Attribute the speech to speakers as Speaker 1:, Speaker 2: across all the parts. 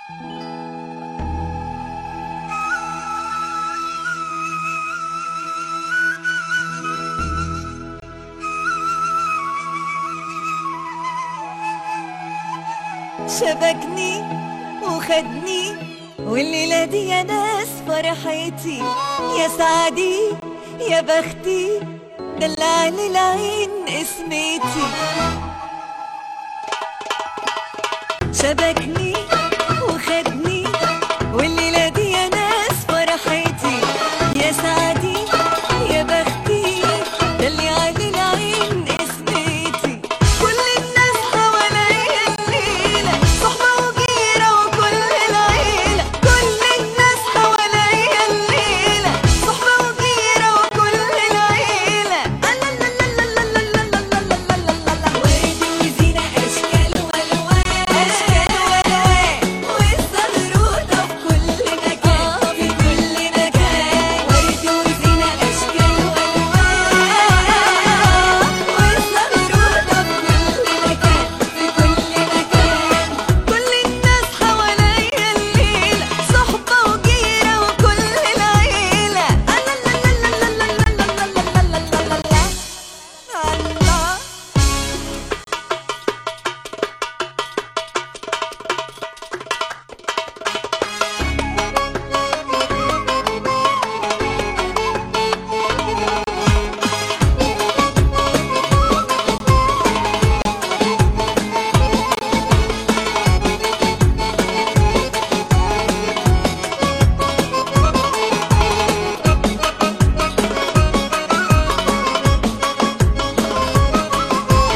Speaker 1: شبكني وخدني والليلة دي يا ناس فرحتي يا سعدي يا بختي دلعني العين اسمتي شبكني وخدني والليلة دي يا ناس فرحتي يا سعدي يا بختي دلعني العين اسمتي كل الناس حواليا الليلة صحبة وجيرة وكل العيلة كل الناس حواليا الليلة صحبة وجيرة وكل العيلة لا لا لا لا لا لا لا لا لا لا لا لا لا ورد وزينة أشكال وألوان أشكال وألوان والزغروطة في كل مكان في كل مكان ورد وزينة أشكال وألوان والزغروطة في كل مكان في كل مكان كل الناس حواليا الليلة صحبة وجيرة وكل العيلة لا لا لا لا لا لا لا لا لا لا لا لا الله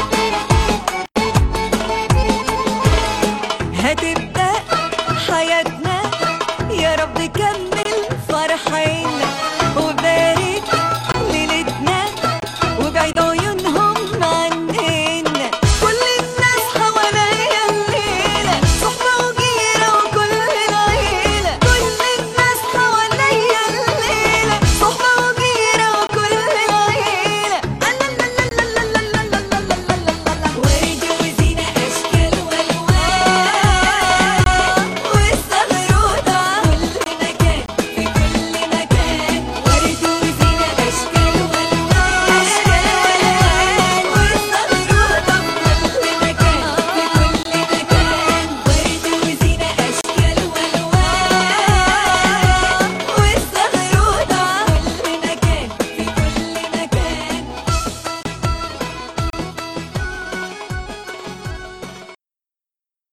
Speaker 1: هتبدأ حياتنا